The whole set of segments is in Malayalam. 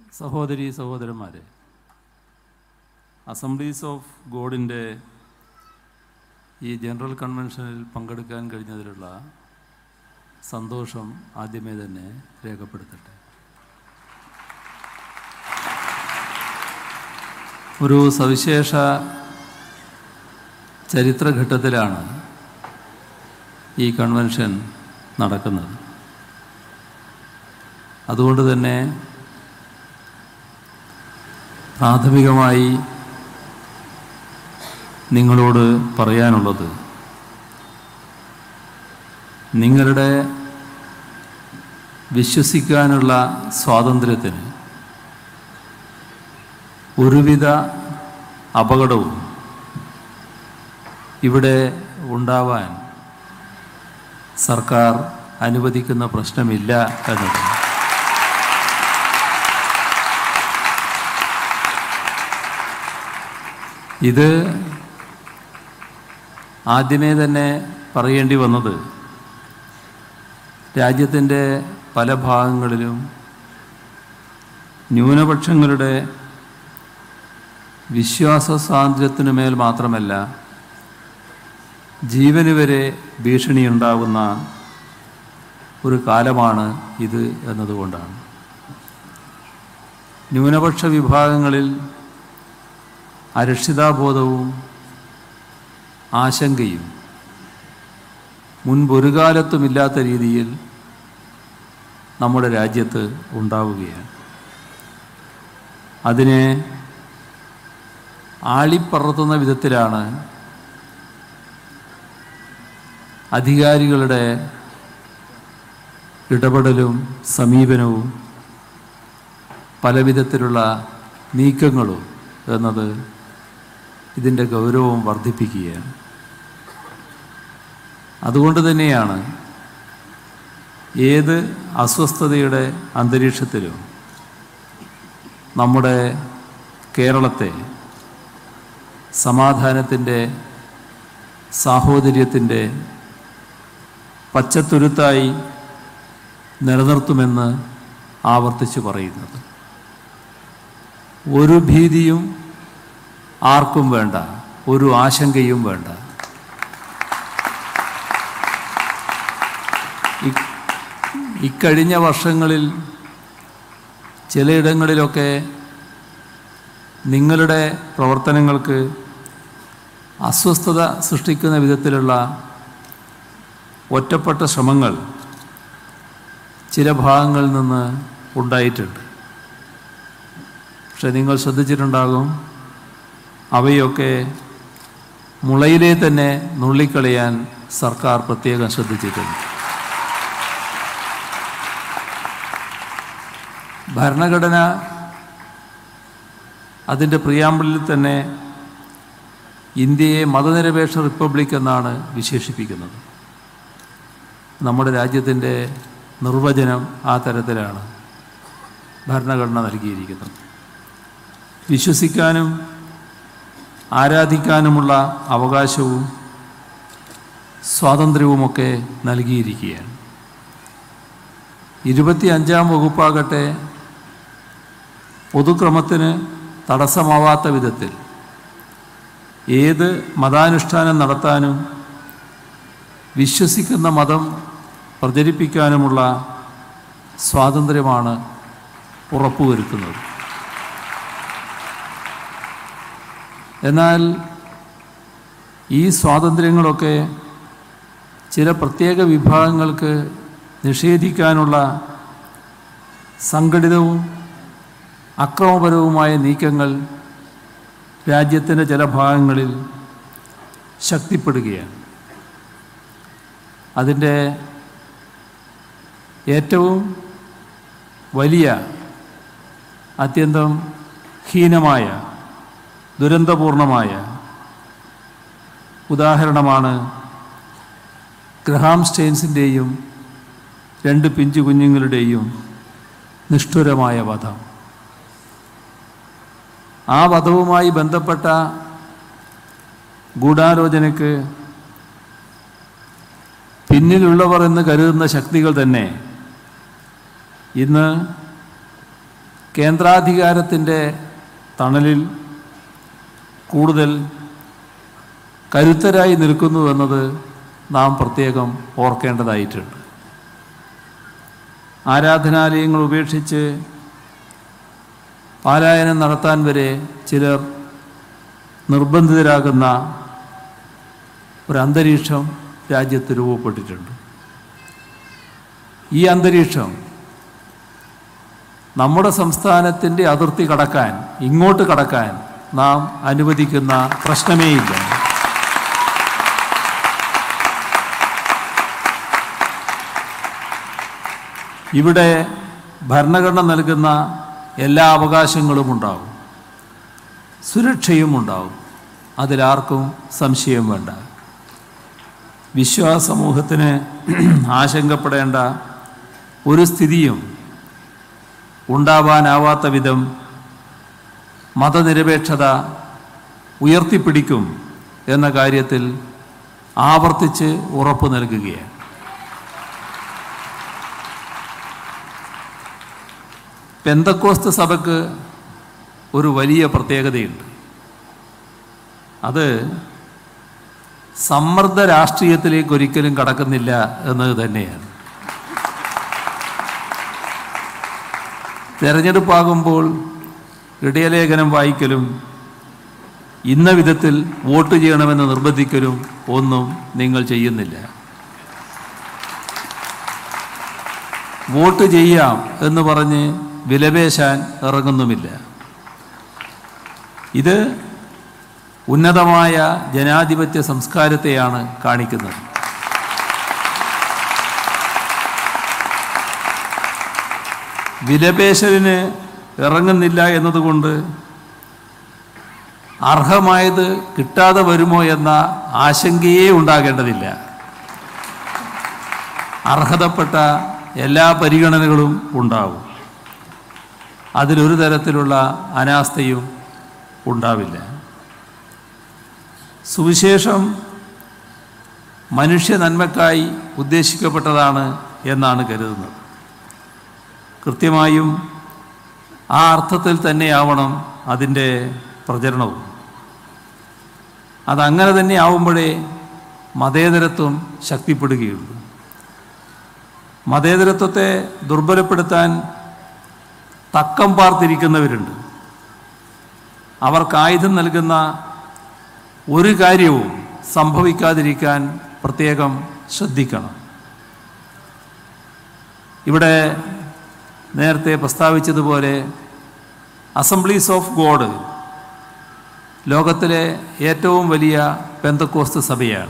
സഹോദരി സഹോദരന്മാരെ അസംബ്ലീസ് ഓഫ് ഗോഡിൻ്റെ ഈ ജനറൽ കൺവെൻഷനിൽ പങ്കെടുക്കാൻ കഴിഞ്ഞതിലുള്ള സന്തോഷം ആദ്യമേ തന്നെ രേഖപ്പെടുത്തട്ടെ ഒരു സവിശേഷ ചരിത്രഘട്ടത്തിലാണ് ഈ കൺവെൻഷൻ നടക്കുന്നത് അതുകൊണ്ട് തന്നെ പ്രാഥമികമായി നിങ്ങളോട് പറയാനുള്ളത് നിങ്ങളുടെ വിശ്വസിക്കാനുള്ള സ്വാതന്ത്ര്യത്തിന് ഒരുവിധ അപകടവും ഇവിടെ ഉണ്ടാവാൻ സർക്കാർ അനുവദിക്കുന്ന പ്രശ്നമില്ല എന്നതാണ് ഇത് ആദ്യമേ തന്നെ പറയേണ്ടി വന്നത് രാജ്യത്തിൻ്റെ പല ഭാഗങ്ങളിലും ന്യൂനപക്ഷങ്ങളുടെ വിശ്വാസ സ്വാതന്ത്ര്യത്തിനു മേൽ മാത്രമല്ല ജീവന് വരെ ഭീഷണിയുണ്ടാകുന്ന ഒരു കാലമാണ് ഇത് എന്നതുകൊണ്ടാണ് ന്യൂനപക്ഷ വിഭാഗങ്ങളിൽ അരക്ഷിതാബോധവും ആശങ്കയും മുൻപൊരു കാലത്തുമില്ലാത്ത രീതിയിൽ നമ്മുടെ രാജ്യത്ത് ഉണ്ടാവുകയാണ് അതിനെ ആളിപ്പറത്തുന്ന വിധത്തിലാണ് അധികാരികളുടെ ഇടപെടലും സമീപനവും പലവിധത്തിലുള്ള നീക്കങ്ങളും എന്നത് ഇതിൻ്റെ ഗൗരവം വർദ്ധിപ്പിക്കുകയാണ് അതുകൊണ്ട് തന്നെയാണ് ഏത് അസ്വസ്ഥതയുടെ അന്തരീക്ഷത്തിലും നമ്മുടെ കേരളത്തെ സമാധാനത്തിൻ്റെ സാഹോദര്യത്തിൻ്റെ പച്ചത്തുരുത്തായി നിലനിർത്തുമെന്ന് ആവർത്തിച്ച് പറയുന്നത് ഒരു ഭീതിയും ആർക്കും വേണ്ട ഒരു ആശങ്കയും വേണ്ട ഇ- ഇക്കഴിഞ്ഞ വർഷങ്ങളിൽ ചിലയിടങ്ങളിലൊക്കെ നിങ്ങളുടെ പ്രവർത്തനങ്ങൾക്ക് അസ്വസ്ഥത സൃഷ്ടിക്കുന്ന വിധത്തിലുള്ള ഒറ്റപ്പെട്ട ശ്രമങ്ങൾ ചില ഭാഗങ്ങളിൽ നിന്ന് ഉണ്ടായിട്ടുണ്ട് പക്ഷെ നിങ്ങൾ ശ്രദ്ധിച്ചിട്ടുണ്ടാകും അവയൊക്കെ മുളയിലെ തന്നെ നുള്ളിക്കളയാൻ സർക്കാർ പ്രത്യേകം ശ്രദ്ധിച്ചിട്ടുണ്ട് ഭരണഘടന അതിൻ്റെ പ്രിയാമ്പിളിൽ തന്നെ ഇന്ത്യയെ മതനിരപേക്ഷ റിപ്പബ്ലിക് എന്നാണ് വിശേഷിപ്പിക്കുന്നത് നമ്മുടെ രാജ്യത്തിൻ്റെ നിർവചനം ആ തരത്തിലാണ് ഭരണഘടന നൽകിയിരിക്കുന്നത് വിശ്വസിക്കാനും ആരാധിക്കാനുമുള്ള അവകാശവും സ്വാതന്ത്ര്യവുമൊക്കെ നൽകിയിരിക്കുകയാണ് ഇരുപത്തി അഞ്ചാം വകുപ്പാകട്ടെ പൊതുക്രമത്തിന് തടസ്സമാവാത്ത വിധത്തിൽ ഏത് മതാനുഷ്ഠാനം നടത്താനും വിശ്വസിക്കുന്ന മതം പ്രചരിപ്പിക്കാനുമുള്ള സ്വാതന്ത്ര്യമാണ് ഉറപ്പുവരുത്തുന്നത് എന്നാൽ ഈ സ്വാതന്ത്ര്യങ്ങളൊക്കെ ചില പ്രത്യേക വിഭാഗങ്ങൾക്ക് നിഷേധിക്കാനുള്ള സംഘടിതവും അക്രമപരവുമായ നീക്കങ്ങൾ രാജ്യത്തിൻ്റെ ചില ഭാഗങ്ങളിൽ ശക്തിപ്പെടുകയാണ് അതിൻ്റെ ഏറ്റവും വലിയ അത്യന്തം ഹീനമായ ദുരന്തപൂർണമായ ഉദാഹരണമാണ് ഗ്രഹാം സ്റ്റെയിൻസിൻ്റെയും രണ്ട് പിഞ്ചു കുഞ്ഞുങ്ങളുടെയും നിഷ്ഠുരമായ വധം ആ വധവുമായി ബന്ധപ്പെട്ട ഗൂഢാലോചനയ്ക്ക് പിന്നിലുള്ളവർ എന്ന് കരുതുന്ന ശക്തികൾ തന്നെ ഇന്ന് കേന്ദ്രാധികാരത്തിൻ്റെ തണലിൽ കൂടുതൽ കരുത്തരായി നിൽക്കുന്നുവെന്നത് നാം പ്രത്യേകം ഓർക്കേണ്ടതായിട്ടുണ്ട് ആരാധനാലയങ്ങൾ ഉപേക്ഷിച്ച് പാലായനം നടത്താൻ വരെ ചിലർ നിർബന്ധിതരാകുന്ന ഒരു അന്തരീക്ഷം രാജ്യത്ത് രൂപപ്പെട്ടിട്ടുണ്ട് ഈ അന്തരീക്ഷം നമ്മുടെ സംസ്ഥാനത്തിൻ്റെ അതിർത്തി കടക്കാൻ ഇങ്ങോട്ട് കടക്കാൻ നാം അനുവദിക്കുന്ന പ്രശ്നമേയില്ല ഇവിടെ ഭരണഘടന നൽകുന്ന എല്ലാ അവകാശങ്ങളും ഉണ്ടാവും സുരക്ഷയും ഉണ്ടാവും അതിലാർക്കും സംശയം വേണ്ട വിശ്വാസ സമൂഹത്തിന് ആശങ്കപ്പെടേണ്ട ഒരു സ്ഥിതിയും ഉണ്ടാവാനാവാത്ത വിധം മതനിരപേക്ഷത ഉയർത്തിപ്പിടിക്കും എന്ന കാര്യത്തിൽ ആവർത്തിച്ച് ഉറപ്പ് നൽകുകയാണ് പെന്തക്കോസ്ത് സഭയ്ക്ക് ഒരു വലിയ പ്രത്യേകതയുണ്ട് അത് സമ്മർദ്ദ രാഷ്ട്രീയത്തിലേക്ക് ഒരിക്കലും കടക്കുന്നില്ല എന്നത് തന്നെയാണ് തെരഞ്ഞെടുപ്പാകുമ്പോൾ ഇടയലേഖനം വായിക്കലും ഇന്ന വിധത്തിൽ വോട്ട് ചെയ്യണമെന്ന് നിർബന്ധിക്കലും ഒന്നും നിങ്ങൾ ചെയ്യുന്നില്ല വോട്ട് ചെയ്യാം എന്ന് പറഞ്ഞ് വിലപേശാൻ ഇറങ്ങുന്നുമില്ല ഇത് ഉന്നതമായ ജനാധിപത്യ സംസ്കാരത്തെയാണ് കാണിക്കുന്നത് വിലപേശലിന് ഇറങ്ങുന്നില്ല എന്നതുകൊണ്ട് അർഹമായത് കിട്ടാതെ വരുമോ എന്ന ആശങ്കയേ ഉണ്ടാകേണ്ടതില്ല അർഹതപ്പെട്ട എല്ലാ പരിഗണനകളും ഉണ്ടാവും അതിലൊരു തരത്തിലുള്ള അനാസ്ഥയും ഉണ്ടാവില്ല സുവിശേഷം മനുഷ്യ നന്മക്കായി ഉദ്ദേശിക്കപ്പെട്ടതാണ് എന്നാണ് കരുതുന്നത് കൃത്യമായും ആ അർത്ഥത്തിൽ തന്നെയാവണം അതിൻ്റെ പ്രചരണവും അതങ്ങനെ തന്നെ ആവുമ്പോഴേ മതേതരത്വം ശക്തിപ്പെടുകയുള്ളൂ മതേതരത്വത്തെ ദുർബലപ്പെടുത്താൻ തക്കം പാർത്തിരിക്കുന്നവരുണ്ട് അവർക്ക് ആയുധം നൽകുന്ന ഒരു കാര്യവും സംഭവിക്കാതിരിക്കാൻ പ്രത്യേകം ശ്രദ്ധിക്കണം ഇവിടെ നേരത്തെ പ്രസ്താവിച്ചതുപോലെ അസംബ്ലീസ് ഓഫ് ഗോഡ് ലോകത്തിലെ ഏറ്റവും വലിയ പെന്തക്കോസ്ത് സഭയാണ്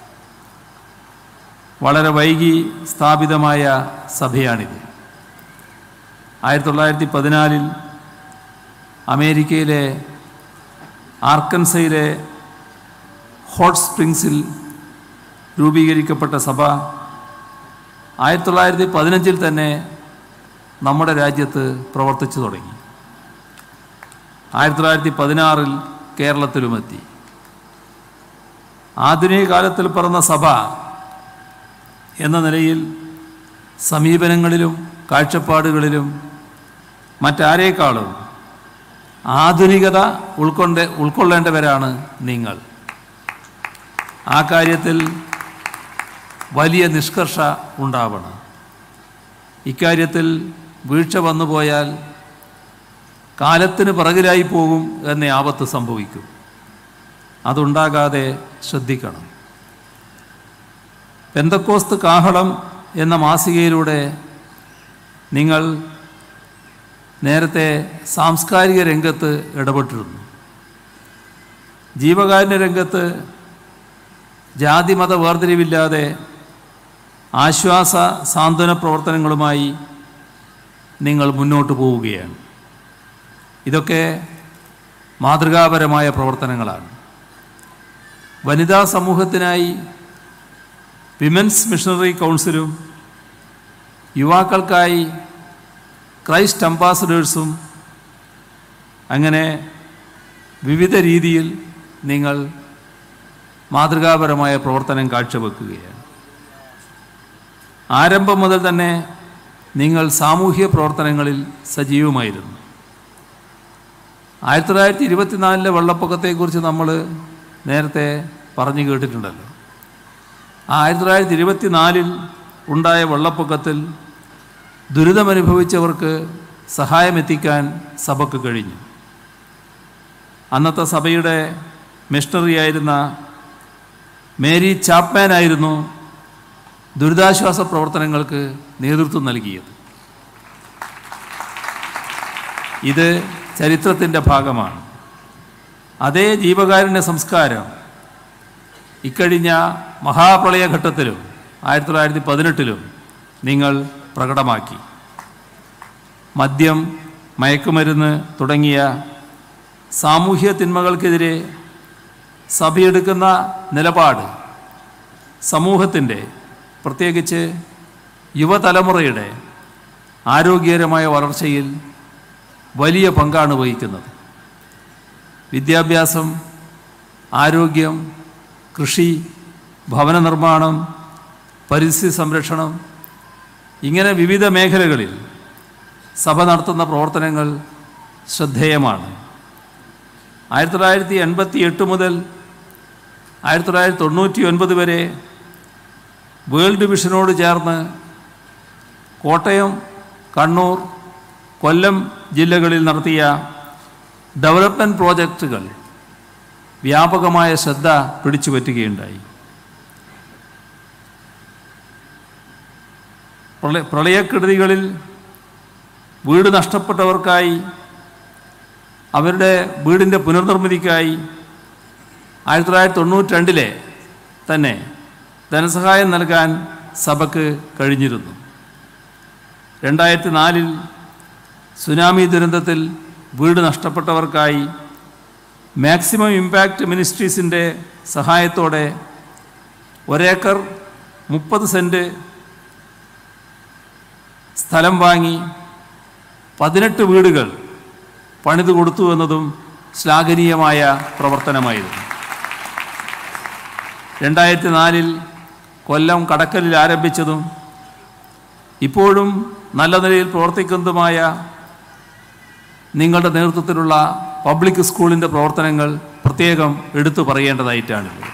വളരെ വൈകി സ്ഥാപിതമായ സഭയാണിത് ആയിരത്തി തൊള്ളായിരത്തി പതിനാലിൽ അമേരിക്കയിലെ ആർക്കൻസയിലെ ഹോട്ട് സ്പ്രിങ്സിൽ രൂപീകരിക്കപ്പെട്ട സഭ ആയിരത്തി തൊള്ളായിരത്തി പതിനഞ്ചിൽ തന്നെ നമ്മുടെ രാജ്യത്ത് പ്രവർത്തിച്ചു തുടങ്ങി ആയിരത്തി തൊള്ളായിരത്തി പതിനാറിൽ കേരളത്തിലുമെത്തി ആധുനിക കാലത്തിൽ പിറന്ന സഭ എന്ന നിലയിൽ സമീപനങ്ങളിലും കാഴ്ചപ്പാടുകളിലും മറ്റാരേക്കാളും ആധുനികത ഉൾക്കൊണ്ട് ഉൾക്കൊള്ളേണ്ടവരാണ് നിങ്ങൾ ആ കാര്യത്തിൽ വലിയ നിഷ്കർഷ ഉണ്ടാവണം ഇക്കാര്യത്തിൽ വീഴ്ച വന്നുപോയാൽ കാലത്തിന് പിറകിലായി പോകും എന്ന ആപത്ത് സംഭവിക്കും അതുണ്ടാകാതെ ശ്രദ്ധിക്കണം പെന്തക്കോസ്ത് കാഹളം എന്ന മാസികയിലൂടെ നിങ്ങൾ നേരത്തെ സാംസ്കാരിക രംഗത്ത് ഇടപെട്ടിരുന്നു ജീവകാരുണ്യ രംഗത്ത് ജാതിമത വേർതിരിവില്ലാതെ ആശ്വാസ സാന്ത്വന പ്രവർത്തനങ്ങളുമായി നിങ്ങൾ മുന്നോട്ട് പോവുകയാണ് ഇതൊക്കെ മാതൃകാപരമായ പ്രവർത്തനങ്ങളാണ് വനിതാ സമൂഹത്തിനായി വിമൻസ് മിഷണറി കൗൺസിലും യുവാക്കൾക്കായി ക്രൈസ്റ്റ് അംബാസഡേഴ്സും അങ്ങനെ വിവിധ രീതിയിൽ നിങ്ങൾ മാതൃകാപരമായ പ്രവർത്തനം കാഴ്ചവെക്കുകയാണ് ആരംഭം മുതൽ തന്നെ നിങ്ങൾ സാമൂഹ്യ പ്രവർത്തനങ്ങളിൽ സജീവമായിരുന്നു ആയിരത്തി തൊള്ളായിരത്തി ഇരുപത്തിനാലിലെ വെള്ളപ്പൊക്കത്തെക്കുറിച്ച് നമ്മൾ നേരത്തെ പറഞ്ഞു കേട്ടിട്ടുണ്ടല്ലോ ആ ആയിരത്തി തൊള്ളായിരത്തി ഇരുപത്തിനാലിൽ ഉണ്ടായ വെള്ളപ്പൊക്കത്തിൽ ദുരിതമനുഭവിച്ചവർക്ക് സഹായമെത്തിക്കാൻ സഭയ്ക്ക് കഴിഞ്ഞു അന്നത്തെ സഭയുടെ മിഷണറിയായിരുന്ന മേരി ചാപ്മാൻ ആയിരുന്നു ദുരിതാശ്വാസ പ്രവർത്തനങ്ങൾക്ക് നേതൃത്വം നൽകിയത് ഇത് ചരിത്രത്തിൻ്റെ ഭാഗമാണ് അതേ ജീവകാരുണ്യ സംസ്കാരം ഇക്കഴിഞ്ഞ മഹാപ്രളയഘട്ടത്തിലും ആയിരത്തി തൊള്ളായിരത്തി പതിനെട്ടിലും നിങ്ങൾ പ്രകടമാക്കി മദ്യം മയക്കുമരുന്ന് തുടങ്ങിയ സാമൂഹ്യ തിന്മകൾക്കെതിരെ സഭയെടുക്കുന്ന നിലപാട് സമൂഹത്തിൻ്റെ പ്രത്യേകിച്ച് യുവതലമുറയുടെ ആരോഗ്യകരമായ വളർച്ചയിൽ വലിയ പങ്കാണ് വഹിക്കുന്നത് വിദ്യാഭ്യാസം ആരോഗ്യം കൃഷി ഭവന നിർമ്മാണം പരിസ്ഥിതി സംരക്ഷണം ഇങ്ങനെ വിവിധ മേഖലകളിൽ സഭ നടത്തുന്ന പ്രവർത്തനങ്ങൾ ശ്രദ്ധേയമാണ് ആയിരത്തി തൊള്ളായിരത്തി എൺപത്തി എട്ട് മുതൽ ആയിരത്തി തൊള്ളായിരത്തി തൊണ്ണൂറ്റി ഒൻപത് വരെ വേൾഡ് വിഷനോട് ചേർന്ന് കോട്ടയം കണ്ണൂർ കൊല്ലം ജില്ലകളിൽ നടത്തിയ ഡെവലപ്മെൻറ്റ് പ്രോജക്റ്റുകൾ വ്യാപകമായ ശ്രദ്ധ പിടിച്ചുപറ്റുകയുണ്ടായി പ്രളയ പ്രളയക്കെടുതികളിൽ വീട് നഷ്ടപ്പെട്ടവർക്കായി അവരുടെ വീടിൻ്റെ പുനർനിർമ്മിതിക്കായി ആയിരത്തി തൊള്ളായിരത്തി തൊണ്ണൂറ്റി രണ്ടിലെ തന്നെ ധനസഹായം നൽകാൻ സഭയ്ക്ക് കഴിഞ്ഞിരുന്നു രണ്ടായിരത്തി നാലിൽ സുനാമി ദുരന്തത്തിൽ വീട് നഷ്ടപ്പെട്ടവർക്കായി മാക്സിമം ഇമ്പാക്റ്റ് മിനിസ്ട്രീസിൻ്റെ സഹായത്തോടെ ഒരേക്കർ മുപ്പത് സെൻറ്റ് സ്ഥലം വാങ്ങി പതിനെട്ട് വീടുകൾ പണിത് കൊടുത്തു എന്നതും ശ്ലാഘനീയമായ പ്രവർത്തനമായിരുന്നു രണ്ടായിരത്തി നാലിൽ കൊല്ലം കടക്കലിൽ ആരംഭിച്ചതും ഇപ്പോഴും നല്ല നിലയിൽ പ്രവർത്തിക്കുന്നതുമായ നിങ്ങളുടെ നേതൃത്വത്തിലുള്ള പബ്ലിക് സ്കൂളിൻ്റെ പ്രവർത്തനങ്ങൾ പ്രത്യേകം എടുത്തു പറയേണ്ടതായിട്ടാണുള്ളത്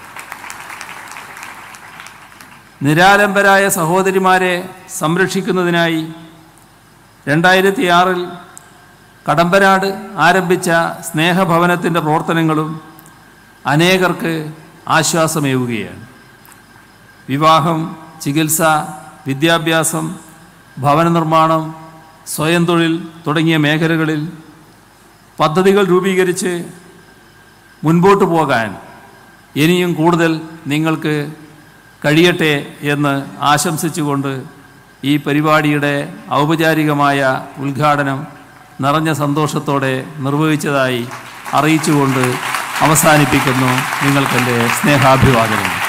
നിരാലംബരായ സഹോദരിമാരെ സംരക്ഷിക്കുന്നതിനായി രണ്ടായിരത്തി ആറിൽ കടമ്പനാട് ആരംഭിച്ച സ്നേഹഭവനത്തിൻ്റെ പ്രവർത്തനങ്ങളും അനേകർക്ക് ആശ്വാസമേവുകയാണ് വിവാഹം ചികിത്സ വിദ്യാഭ്യാസം ഭവന നിർമ്മാണം സ്വയം തൊഴിൽ തുടങ്ങിയ മേഖലകളിൽ പദ്ധതികൾ രൂപീകരിച്ച് മുൻപോട്ട് പോകാൻ ഇനിയും കൂടുതൽ നിങ്ങൾക്ക് കഴിയട്ടെ എന്ന് ആശംസിച്ചുകൊണ്ട് ഈ പരിപാടിയുടെ ഔപചാരികമായ ഉദ്ഘാടനം നിറഞ്ഞ സന്തോഷത്തോടെ നിർവഹിച്ചതായി അറിയിച്ചുകൊണ്ട് അവസാനിപ്പിക്കുന്നു നിങ്ങൾക്കെൻ്റെ സ്നേഹാഭിവാദനം